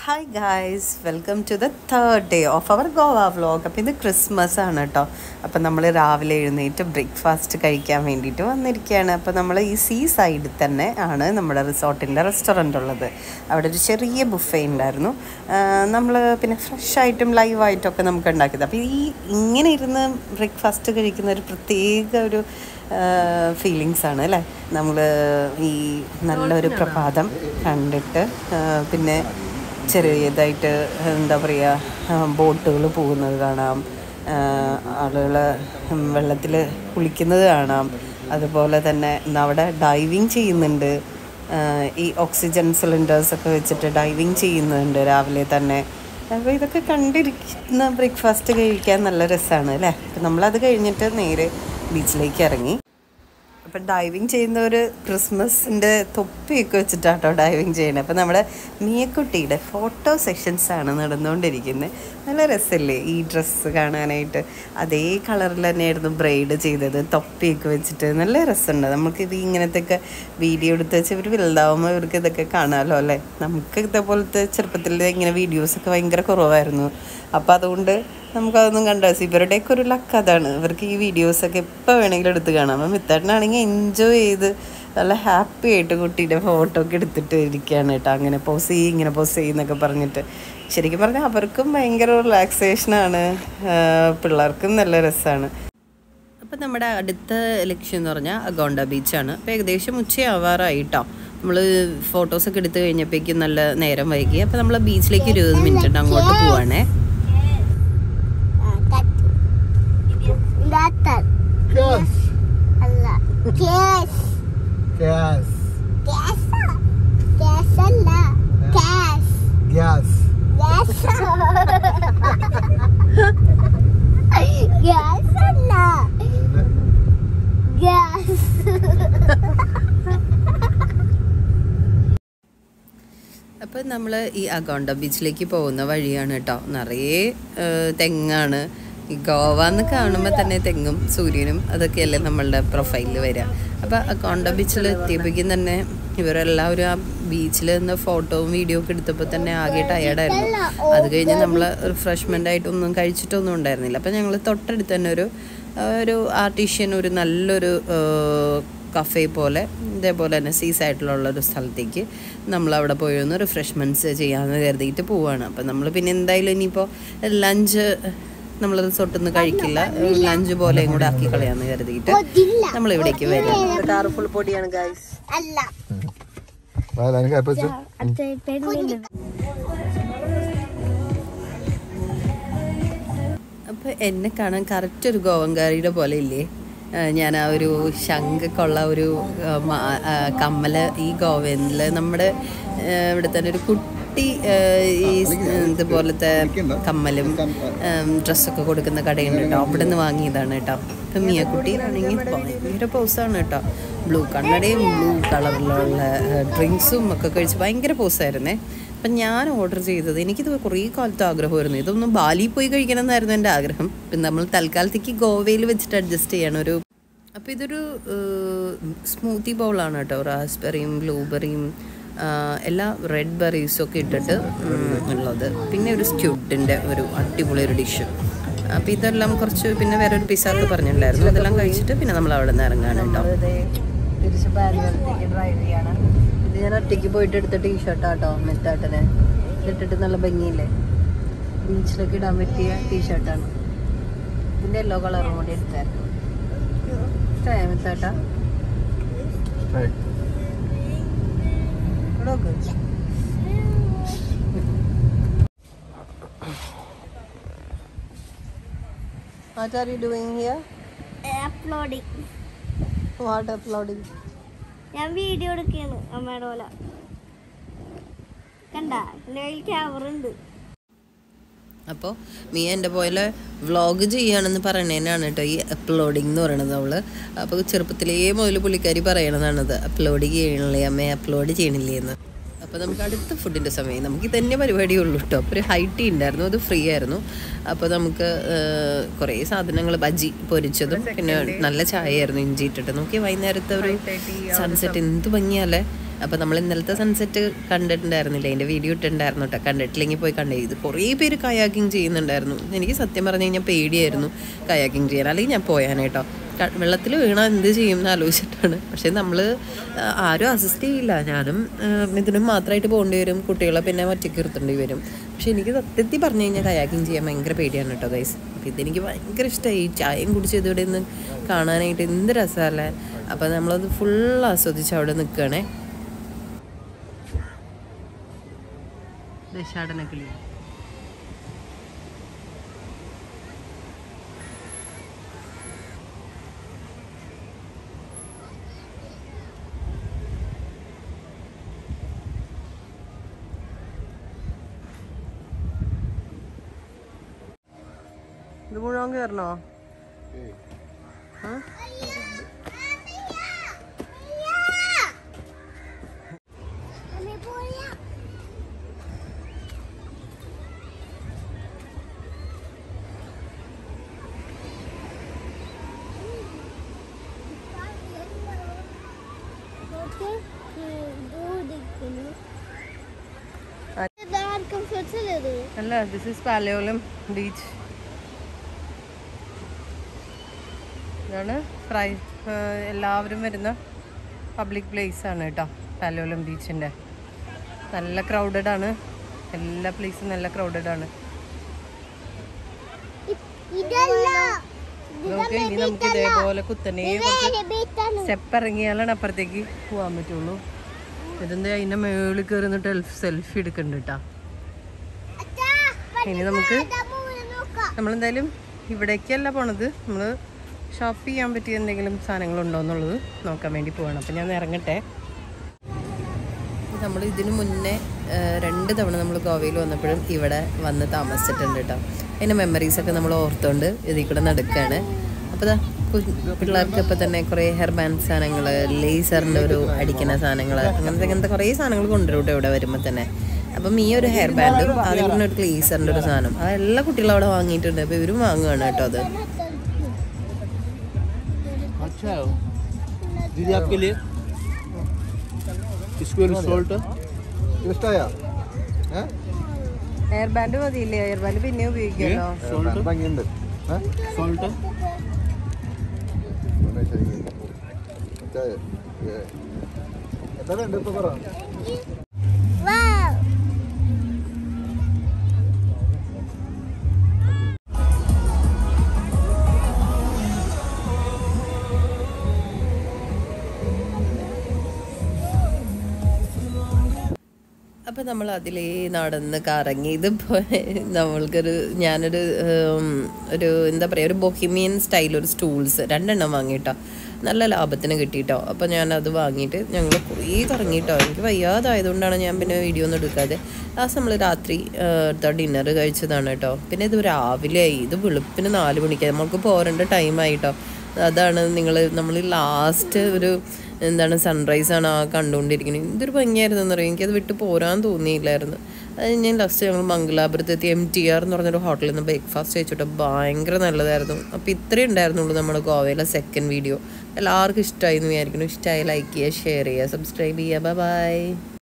Hi guys welcome to the third day of our Goa vlog അപ്പോൾ ഇത് Christmas ആണ് കേട്ടോ അപ്പോൾ നമ്മൾ രാവിലെ എഴുന്നേറ്റ് ബ്രേക്ക്ഫാസ്റ്റ് കഴിക്കാൻ വേണ്ടിയിട്ട് വന്നിരിക്കുകയാണ് അപ്പോൾ നമ്മൾ ഈ സീ സൈഡിൽ തന്നെ ആണ് നമ്മുടെ റിസോർട്ടിൻ്റെ റെസ്റ്റോറൻ്റ് ഉള്ളത് അവിടെ ഒരു ചെറിയ ബുഫേ ഉണ്ടായിരുന്നു നമ്മൾ പിന്നെ ഫ്രഷ് ആയിട്ടും ലൈവായിട്ടും ഒക്കെ നമുക്ക് ഉണ്ടാക്കിയത് അപ്പോൾ ഈ ഇങ്ങനെ ഇരുന്ന് ബ്രേക്ക്ഫാസ്റ്റ് കഴിക്കുന്ന ഒരു പ്രത്യേക ഒരു ഫീലിങ്സ് ആണ് അല്ലേ നമ്മൾ ഈ നല്ലൊരു പ്രഭാതം കണ്ടിട്ട് ആ, പിന്നെ ചെറിയതായിട്ട് എന്താ പറയുക ബോട്ടുകൾ പോകുന്നത് കാണാം ആളുകൾ വെള്ളത്തിൽ കുളിക്കുന്നത് കാണാം അതുപോലെ തന്നെ ഇന്ന് അവിടെ ഡൈവിങ് ചെയ്യുന്നുണ്ട് ആ, ഈ ഓക്സിജൻ സിലിണ്ടേഴ്സ് ഒക്കെ വെച്ചിട്ട് ഡൈവിങ് ചെയ്യുന്നുണ്ട് രാവിലെ തന്നെ അപ്പോൾ ഇതൊക്കെ കണ്ടിരിക്കുന്ന ബ്രേക്ക്ഫാസ്റ്റ് കഴിക്കാൻ നല്ല രസമാണ് അല്ലേ അപ്പം നമ്മളത് കഴിഞ്ഞിട്ട് നേരെ ബീച്ചിലേക്ക് ഇറങ്ങി അപ്പം ഡൈവിങ് ചെയ്യുന്നവർ ക്രിസ്മസിൻ്റെ തൊപ്പിയൊക്കെ വെച്ചിട്ടാട്ടോ ഡൈവിങ് ചെയ്യുന്നത് അപ്പം നമ്മുടെ മിയക്കുട്ടിയുടെ ഫോട്ടോ സെഷൻസ് ആണ് നടന്നുകൊണ്ടിരിക്കുന്നത് നല്ല രസമല്ലേ ഈ ഡ്രസ്സ് കാണാനായിട്ട് അതേ കളറിൽ തന്നെയായിരുന്നു ബ്രൈഡ് ചെയ്തത് തൊപ്പിയൊക്കെ വെച്ചിട്ട് നല്ല രസമുണ്ട് നമുക്ക് ഇത് ഇങ്ങനത്തെയൊക്കെ വീഡിയോ എടുത്ത് വെച്ച് ഇവർ വലുതാവുമ്പോൾ ഇവർക്ക് ഇതൊക്കെ കാണാമല്ലോ അല്ലേ നമുക്ക് ഇതേപോലത്തെ ചെറുപ്പത്തിൽ ഇങ്ങനെ വീഡിയോസൊക്കെ ഭയങ്കര കുറവായിരുന്നു അപ്പോൾ അതുകൊണ്ട് നമുക്കതൊന്നും കണ്ടോ ഇവരുടെയൊക്കെ ഒരു ലക്ക് അതാണ് ഇവർക്ക് ഈ വീഡിയോസൊക്കെ എപ്പോൾ വേണമെങ്കിലും എടുത്ത് കാണാം അപ്പം മിത്തേട്ടനാണെങ്കിൽ എൻജോയ് ചെയ്ത് നല്ല ഹാപ്പി ആയിട്ട് കുട്ടീൻ്റെ ഫോട്ടോ ഒക്കെ എടുത്തിട്ട് ഇരിക്കുകയാണ് കേട്ടോ അങ്ങനെ പോസ് ചെയ്യും ഇങ്ങനെ പോസ് ചെയ്യുന്നൊക്കെ പറഞ്ഞിട്ട് ശരിക്കും പറഞ്ഞാൽ അവർക്കും ഭയങ്കര റിലാക്സേഷനാണ് പിള്ളേർക്കും നല്ല രസമാണ് അപ്പം നമ്മുടെ അടുത്ത ലക്ഷ്യം എന്ന് പറഞ്ഞാൽ അഗോണ്ട ബീച്ചാണ് അപ്പോൾ ഏകദേശം ഉച്ചയാവാറായി കേട്ടോ നമ്മൾ ഫോട്ടോസൊക്കെ എടുത്തു കഴിഞ്ഞപ്പോഴേക്കും നല്ല നേരം വൈകി അപ്പോൾ നമ്മൾ ബീച്ചിലേക്ക് ഇരുപത് മിനിറ്റ് ഉണ്ട് അങ്ങോട്ട് പോവാണേ Datar. Gas. Allah. Gas. Gas. Gas. Gas Allah. Gas. Gas. Gas. Gas Allah. Gas. അപ്പോൾ നമ്മൾ ഈ അഗോണ്ട ബീച്ചിലേക്ക് പോകുന്ന വഴിയാണ് കേട്ടോ നിറയെ ഏഹ്, തെങ്ങാണ് ഈ ഗോവ എന്ന് കാണുമ്പോൾ തന്നെ തെങ്ങും സൂര്യനും അതൊക്കെയല്ലേ നമ്മളുടെ പ്രൊഫൈലിൽ വരിക അപ്പോൾ അഗോണ്ട ബീച്ചിൽ എത്തിയപ്പോഴേക്കും തന്നെ ഇവരെല്ലാവരും ആ ബീച്ചിൽ നിന്ന് ഫോട്ടോവും വീഡിയോ ഒക്കെ എടുത്തപ്പോൾ തന്നെ ആകെ ടയേർഡായിരുന്നു അത് കഴിഞ്ഞ് നമ്മൾ റിഫ്രഷ്മെൻ്റ് ആയിട്ടൊന്നും കഴിച്ചിട്ടൊന്നും ഉണ്ടായിരുന്നില്ല അപ്പോൾ ഞങ്ങൾ തൊട്ടടുത്ത് തന്നെ ഒരു ഒരു ആർട്ടിഷ്യൻ ഒരു നല്ലൊരു കഫേ പോലെ ഇതേപോലെ തന്നെ സീ സൈഡിലുള്ള ഒരു സ്ഥലത്തേക്ക് നമ്മൾ അവിടെ പോയി ഒന്ന് റിഫ്രഷ്മെൻറ്റ്സ് ചെയ്യാമെന്ന് കരുതിയിട്ട് പോവാണ് അപ്പം നമ്മൾ പിന്നെ എന്തായാലും ഇനിയിപ്പോൾ ലഞ്ച് നമ്മൾ റിസോർട്ടിൽ നിന്ന് കഴിക്കില്ല ലഞ്ച് പോലെയും കൂടെ ആക്കി കളയാമെന്ന് കരുതിയിട്ട് നമ്മൾ ഇവിടേക്ക് വരും കാറ് ഫുൾ പൊടിയാണ് ഗൈസ് Allah. Vale, എനിക്ക് എപ്പോ വെച്ചു? അടുത്ത പെണ്ണിന് അപ്പോൾ എന്നെ കാണാൻ കറക്റ്റ് ഒരു ഗോവൻകാരിയുടെ പോലെ ഇല്ലേ ആ, ഞാൻ ആ ഒരു ശംഖൊക്കെയുള്ള ഒരു ആ, മാ- ആ, കമ്മല് ഈ ഗോവനിൽ നമ്മുടെ ആ, ഇവിടെ തന്നെ ഒരു കുട്ടി ആ, ഈ സ് ഇതുപോലത്തെ കമ്മലും ഡ്രസ്സൊക്കെ കൊടുക്കുന്ന കടയുണ്ട് കേട്ടോ അവിടെ നിന്ന് വാങ്ങിയതാണ് കേട്ടോ ഇപ്പം മിയക്കുട്ടി ആണെങ്കിൽ ഭയങ്കര പോസാണ് കേട്ടോ ബ്ലൂ കണ്ണടയും ബ്ലൂ കളറിലുള്ള ഡ്രിങ്ക്സും ഒക്കെ കഴിച്ച് ഭയങ്കര പോസായിരുന്നേ അപ്പം ഞാൻ ഓർഡർ ചെയ്തത് എനിക്കിത് കുറേ കാലത്ത് ആഗ്രഹമായിരുന്നു ഇതൊന്നും ബാലി പോയി കഴിക്കണം എന്നായിരുന്നു എൻ്റെ ആഗ്രഹം പിന്നെ നമ്മൾ തൽക്കാലത്തേക്ക് ഗോവയിൽ വെച്ചിട്ട് അഡ്ജസ്റ്റ് ചെയ്യണം ഒരു അപ്പോൾ ഇതൊരു സ്മൂത്തി ബൗളാണ് കേട്ടോ റാസ്ബെറിയും ബ്ലൂബെറിയും എല്ലാ റെഡ് ബെറീസും ഒക്കെ ഇട്ടിട്ട് ഉം, ഉള്ളത് പിന്നെ ഒരു സ്ക്യൂഡിൻ്റെ ഒരു അടിപൊളി ഒരു ഡിഷ് അപ്പോൾ ഇതെല്ലാം കുറച്ച് പിന്നെ വേറെ ഒരു പിസ്സ ഒക്കെ പറഞ്ഞിട്ടുണ്ടായിരുന്നു അതെല്ലാം കഴിച്ചിട്ട് പിന്നെ നമ്മൾ അവിടെ നിന്ന് ഇറങ്ങാണ് കേട്ടോ തിരിച്ച് ബാംഗ്ലൂരിലേക്ക് ഡ്രൈവ് ചെയ്യാണ് ഇത് ഞാൻ ഒറ്റയ്ക്ക് പോയിട്ട് എടുത്ത ടീഷർട്ടാട്ടോ മെത്താട്ടനെ ഇതിട്ടിട്ട് നല്ല ഭംഗിയില്ലേ ബീച്ചിലൊക്കെ ഇടാൻ പറ്റിയ ടീഷർട്ടാണ് ഇതിൻ്റെ യെല്ലോ കളറും കൂടി എടുത്തായിരുന്നു ഇഷ്ടമായ മെത്താട്ട Hey. What are you doing here? Uploading What uploading? ഞാൻ വീഡിയോ എടുക്കുകയാണ് അമ്മയുടെ പോലെ കണ്ട എൻ്റെ കയ്യിൽ ക്യാമറ ഉണ്ട് അപ്പോൾ നീ എൻ്റെ പോലെ വ്ളോഗ് ചെയ്യുകയാണെന്ന് പറയണേനാണ് കേട്ടോ ഈ അപ്ലോഡിങ് എന്ന് പറയണത് അവള് അപ്പോൾ ചെറുപ്പത്തിലേ മുതൽ പുള്ളിക്കാരി പറയണതാണത് അപ്ലോഡ് ചെയ്യണില്ലേ അമ്മേ അപ്ലോഡ് ചെയ്യണില്ലേ എന്ന് അപ്പോൾ നമുക്ക് അടുത്ത ഫുഡിൻ്റെ സമയം നമുക്ക് തന്നെ പരിപാടിയുള്ളൂ കേട്ടോ അപ്പോൾ ഒരു ഹൈറ്റി ഉണ്ടായിരുന്നു അത് ഫ്രീ ആയിരുന്നു അപ്പോൾ നമുക്ക് ഏഹ്, കുറേ സാധനങ്ങൾ ബജി പൊരിച്ചതും പിന്നെ നല്ല ചായയായിരുന്നു ഇഞ്ചി ഇട്ടിട്ട് നോക്കി വൈകുന്നേരത്തെ ഒരു സൺസെറ്റ് എന്ത് ഭംഗിയല്ലേ അപ്പോൾ നമ്മൾ ഇന്നലത്തെ സൺസെറ്റ് കണ്ടിട്ടുണ്ടായിരുന്നില്ല അതിൻ്റെ വീഡിയോ ഇട്ടിട്ടുണ്ടായിരുന്നു കേട്ടോ കണ്ടിട്ടില്ലെങ്കിൽ പോയി കണ്ടേ ഇത് കുറേ പേര് കയാക്കിങ് ചെയ്യുന്നുണ്ടായിരുന്നു എനിക്ക് സത്യം പറഞ്ഞു കഴിഞ്ഞാൽ പേടിയായിരുന്നു കയാക്കിങ് ചെയ്യാൻ അല്ലെങ്കിൽ ഞാൻ പോയാനേട്ടോ വെള്ളത്തിൽ വീണാൽ എന്ത് ചെയ്യും എന്ന് ആലോചിച്ചിട്ടാണ് പക്ഷേ നമ്മൾ ആരും അസിസ്റ്റ് ചെയ്യില്ല ഞാനും ഇതിനും മാത്രമായിട്ട് പോകേണ്ടി വരും കുട്ടികളെ പിന്നെ ഒറ്റയ്ക്ക് നിർത്തേണ്ടി വരും പക്ഷേ എനിക്ക് സത്യത്തിൽ പറഞ്ഞു കഴിഞ്ഞാൽ കയാക്കിങ് ചെയ്യാൻ ഭയങ്കര പേടിയാണ് കേട്ടോ ഗൈസ് അപ്പോൾ ഇതെനിക്ക് ഭയങ്കര ഇഷ്ടമായി ചായയും കുടിച്ച് ഇതിവിടെ നിന്ന് കാണാനായിട്ട് എന്ത് രസമല്ലേ അപ്പോൾ നമ്മളത് ഫുൾ ആസ്വദിച്ച് അവിടെ നിൽക്കുകയാണേ ദേശാടന കിളി ഇത് മുഴുവൻ കയറണോ അല്ല ദിസ് ഇസ് പാലയോലം ബീച്ച് ഇതാണ് പ്രൈ എല്ലാവരും വരുന്ന പബ്ലിക് പ്ലേസ് ആണ് കേട്ടോ പാലോലം ബീച്ചിൻ്റെ നല്ല ക്രൗഡഡ് ആണ് എല്ലാ പ്ലേസും നല്ല ക്രൗഡഡ് ആണ് നമുക്ക് ഇനി നമുക്ക് ഇതേപോലെ കുത്തനെ കുറച്ച് സ്റ്റെപ്പ് ഇറങ്ങിയാലാണ് അപ്പുറത്തേക്ക് പോകാൻ പറ്റുള്ളൂ ഇതെന്താ അതിൻ്റെ മേളിൽ കയറി നിന്നിട്ട് സെൽഫി എടുക്കുന്നുണ്ട് കേട്ടോ ഇനി നമുക്ക് നമ്മളെന്തായാലും ഇവിടേക്കല്ല പോണത് നമ്മൾ ഷോപ്പ് ചെയ്യാൻ പറ്റിയ എന്തെങ്കിലും സാധനങ്ങളുണ്ടോ എന്നുള്ളത് നോക്കാൻ വേണ്ടി പോവാണ് അപ്പം ഞാൻ ഇറങ്ങട്ടെ നമ്മൾ ഇതിനു മുന്നേ ആ, രണ്ട് തവണ നമ്മൾ ഗോവയിൽ വന്നപ്പോഴും ഇവിടെ വന്ന് താമസിച്ചിട്ടുണ്ട് കേട്ടോ അതിൻ്റെ മെമ്മറീസൊക്കെ നമ്മൾ ഓർത്തുകൊണ്ട് ഇതിൽ കൂടെ നടക്കുകയാണ് അപ്പോൾ ദാ കു- പിള്ളേർക്ക് ഇപ്പോൾ തന്നെ കുറേ ഹെയർ ബാൻഡ് സാധനങ്ങൾ ലേസറിൻ്റെ ഒരു അടിക്കുന്ന സാധനങ്ങൾ അങ്ങനത്തെ അങ്ങനത്തെ കുറേ സാധനങ്ങൾ കൊണ്ടുവരും കേട്ടോ ഇവിടെ വരുമ്പോൾ തന്നെ അപ്പം ഈ ഒരു ഹെയർ ബാൻഡും അതുപോലെ ഒരു ലേസറിൻ്റെ ഒരു സാധനം അത് എല്ലാ കുട്ടികളും അവിടെ വാങ്ങിയിട്ടുണ്ട് അപ്പോൾ ഇവരും വാങ്ങുകയാണ് കേട്ടോ അത് अच्छा है वो दीदी आपके लिए स्क्वेयर सॉल्ट ഇഷ്ടമായ ഹെയർ ബാൻഡ് മതിയില്ലേ ഹെയർ ബാൻഡ് പിന്നെ ഉപയോഗിക്കാമല്ലോ ഭംഗിയുണ്ട് ഏ? सॉल्ट ഒന്ന് ശരി. മറ്റേ, ഏ, എത്ര ഉണ്ട് ഇപ്പൊ പറ അപ്പം നമ്മൾ അതിലേ നടന്ന് കറങ്ങി ഇതിപ്പോൾ നമ്മൾക്കൊരു ഞാനൊരു ഉം, ഒരു എന്താ പറയുക ഒരു ബൊഹിമിയൻ സ്റ്റൈൽ ഒരു സ്റ്റൂൾസ് രണ്ടെണ്ണം വാങ്ങിയിട്ടോ നല്ല ലാഭത്തിന് കിട്ടിയിട്ടോ അപ്പോൾ ഞാൻ അത് വാങ്ങിയിട്ട് ഞങ്ങൾ കുറേ കറങ്ങിയിട്ടോ എനിക്ക് വയ്യാതായതുകൊണ്ടാണ് ഞാൻ പിന്നെ വീഡിയോ ഒന്നും എടുക്കാതെ ലാസ്റ്റ് നമ്മൾ രാത്രി ഡിന്നർ കഴിച്ചതാണ് കേട്ടോ പിന്നെ ഇത് രാവിലെ ആയി ഇത് വെളുപ്പിന് നാല് മണിക്ക് നമ്മൾക്ക് പോരേണ്ട ടൈമായിട്ടോ അതാണ് നിങ്ങൾ നമ്മൾ ലാസ്റ്റ് ഒരു എന്താണ് സൺറൈസ് ആണ് ആ കണ്ടുകൊണ്ടിരിക്കുന്നത് എന്തൊരു ഭംഗിയായിരുന്നു എന്നറിയാം എനിക്കത് വിട്ട് പോരാൻ തോന്നിയില്ലായിരുന്നു അത് ഞാൻ ലാസ്റ്റ് ഞങ്ങൾ മംഗലാപുരത്ത് എത്തി എം ടി ആർ എന്ന് പറഞ്ഞൊരു ഹോട്ടലിൽ നിന്ന് ബ്രേക്ക്ഫാസ്റ്റ് കഴിച്ചിട്ട് ഭയങ്കര നല്ലതായിരുന്നു അപ്പോൾ ഇത്രയും ഉണ്ടായിരുന്നുള്ളൂ നമ്മുടെ ഗോവയിലെ സെക്കൻഡ് വീഡിയോ എല്ലാവർക്കും ഇഷ്ടമായി എന്ന് വിചാരിക്കുന്നു ഇഷ്ടമായി ലൈക്ക് ചെയ്യുക ഷെയർ ചെയ്യുക സബ്സ്ക്രൈബ് ചെയ്യുക ബൈ